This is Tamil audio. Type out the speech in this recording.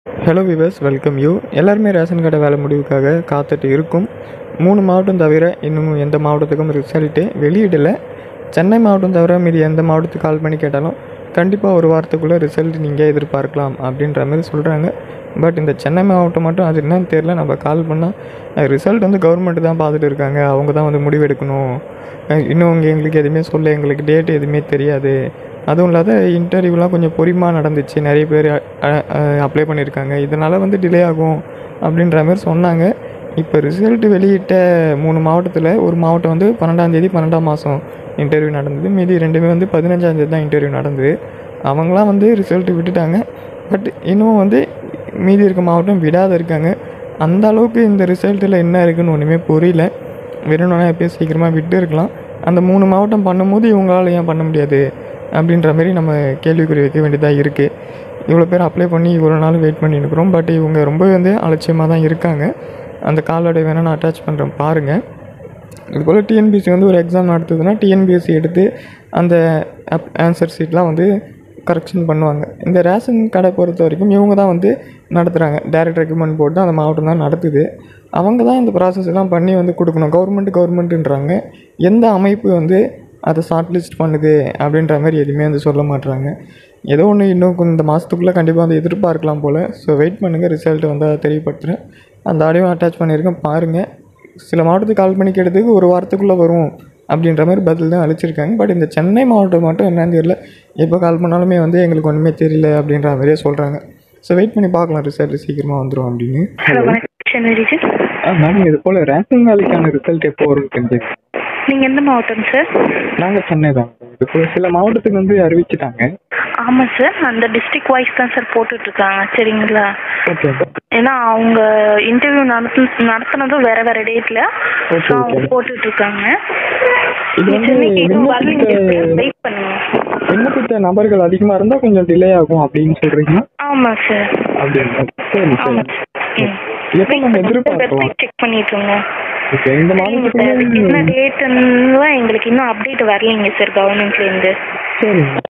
ஹலோ விவர்ஸ் வெல்கம் யூ எல்லாருமே ரேஷன் கடை வேலை முடிவுக்காக காத்துட்டு இருக்கும் மூணு மாவட்டம் தவிர இன்னும் எந்த மாவட்டத்துக்கும் ரிசல்ட்டு வெளியிடலை சென்னை மாவட்டம் தவிர மீதி எந்த மாவட்டத்துக்கு கால் பண்ணி கேட்டாலும் கண்டிப்பாக ஒரு வாரத்துக்குள்ளே ரிசல்ட் நீங்கள் எதிர்பார்க்கலாம் அப்படின்ற மாதிரி சொல்கிறாங்க பட் இந்த சென்னை மாவட்டம் மட்டும் அது என்னன்னு தெரில நம்ம கால் பண்ணால் ரிசல்ட் வந்து கவர்மெண்ட் தான் பார்த்துட்டு இருக்காங்க அவங்க தான் வந்து முடிவெடுக்கணும் அஹ் இன்னும் இங்கே எங்களுக்கு எதுவுமே சொல்ல எங்களுக்கு டேட் எதுவுமே தெரியாது அதுவும் இல்லாத இன்டர்வியூலாம் கொஞ்சம் பொறுமையாக நடந்துச்சு நிறைய பேர் அப்ளை பண்ணியிருக்காங்க இதனால் வந்து டிலே ஆகும் அப்படின்ற மாதிரி சொன்னாங்க இப்போ ரிசல்ட் வெளியிட்ட மூணு மாவட்டத்தில் ஒரு மாவட்டம் வந்து பன்னெண்டாந்தேதி பன்னெண்டாம் மாதம் இன்டர்வியூ நடந்தது மீதி ரெண்டுமே வந்து பதினஞ்சாந்தேதி தான் இன்டர்வியூ நடந்தது அவங்களாம் வந்து ரிசல்ட் விட்டுட்டாங்க பட் இன்னும் வந்து மீதி இருக்க மாவட்டம் விடாத இருக்காங்க அந்த அளவுக்கு இந்த ரிசல்ட்டில் என்ன இருக்குன்னு ஒன்றுமே புரியல வேணும்னா எப்பயும் சீக்கிரமாக விட்டு இருக்கலாம் அந்த மூணு மாவட்டம் பண்ணும்போது இவங்களால ஏன் பண்ண முடியாது அப்படின்ற மாதிரி நம்ம கேள்விக்குறி வைக்க வேண்டியதாக இருக்குது இவ்வளோ பேர் அப்ளை பண்ணி இவ்வளோ நாள் வெயிட் பண்ணி இருக்கிறோம் பட் இவங்க ரொம்ப வந்து அலட்சியமாக தான் இருக்காங்க அந்த காலோட வேணால் நான் அட்டாச் பண்ணுறேன் பாருங்கள் இதுபோல் டிஎன்பிசி வந்து ஒரு எக்ஸாம் நடத்துதுன்னா டிஎன்பிஎஸ்சி எடுத்து அந்த ஆன்சர் ஷீட்லாம் வந்து கரெக்ஷன் பண்ணுவாங்க இந்த ரேஷன் கடை பொறுத்த வரைக்கும் இவங்க தான் வந்து நடத்துகிறாங்க டேரக்ட் ரெக்கமெண்ட் போட்டு அந்த மாவட்டம் தான் நடத்துது அவங்க தான் இந்த ப்ராசஸ் எல்லாம் பண்ணி வந்து கொடுக்கணும் கவர்மெண்ட் கவர்மெண்ட்டுன்றாங்க எந்த அமைப்பு வந்து அதை ஷார்ட் லிஸ்ட் பண்ணுது அப்படின்ற மாதிரி எதுவுமே வந்து சொல்ல மாட்றாங்க ஏதோ ஒன்று இன்னும் கொஞ்சம் இந்த மாதத்துக்குள்ளே கண்டிப்பாக வந்து எதிர்பார்க்கலாம் போல் ஸோ வெயிட் பண்ணுங்கள் ரிசல்ட் வந்து அதை தெரியப்படுத்துகிறேன் அந்த ஆடியோ அட்டாச் பண்ணியிருக்கேன் பாருங்கள் சில மாவட்டத்துக்கு கால் பண்ணி கேட்டதுக்கு ஒரு வாரத்துக்குள்ளே வரும் அப்படின்ற மாதிரி பதில் தான் அளிச்சிருக்காங்க பட் இந்த சென்னை மாவட்டம் மட்டும் என்னன்னு தெரியல எப்போ கால் பண்ணாலுமே வந்து எங்களுக்கு ஒன்றுமே தெரியல அப்படின்ற மாதிரியே சொல்கிறாங்க ஸோ வெயிட் பண்ணி பார்க்கலாம் ரிசல்ட் சீக்கிரமாக வந்துடும் அப்படின்னு ஹலோ வணக்கம் சென்னை ரீஜன் மேடம் இது போல் ரேஷன் வேலைக்கான ரிசல்ட் எப்போ வரும்னு தெரிஞ்சது நீங்கள் எந்த மாவட்டம் சார் நாங்கள் சென்னை தான் இது போல் சில மாவட்டத்துக்கு வந்து அறிவிச்சிட்டாங்க ஆமாம் சார் அந்த டிஸ்ட்ரிக்ட் வைஸ் தான் சார் போட்டுட்ருக்காங்க சரிங்களா ஓகே ஏன்னா அவங்க இன்டர்வியூ நடத்து நடத்துனதும் வேற வேற டேட்டில் Okay, ஸோ அவங்க okay. போட்டுட்ருக்காங்க இது வந்து சென்னைக்கு இன்னும் வரலைங்க விண்ணப்பித்த வெயிட் பண்ணுங்க விண்ணப்பித்த நபர்கள் அதிகமாக இருந்தால் கொஞ்சம் டிலே ஆகும் அப்படின்னு சொல்கிறீங்க ஆமாம் சார் அப்படிங்களா சரி சரி ஆமாம் ம் எப்போ நம்ம எதிர்பார்க்கலாம் வெப்சைட் செக் பண்ணிட்டுருங்க ஓகே இந்த சரிங்க சார் அதுக்கு என்ன மாதத்துக்குள்ளே டேட்டுன்னு எங்களுக்கு இன்னும் அப்டேட் வரலைங்க சார் கவர்மெண்ட்லேருந்து சரிங்க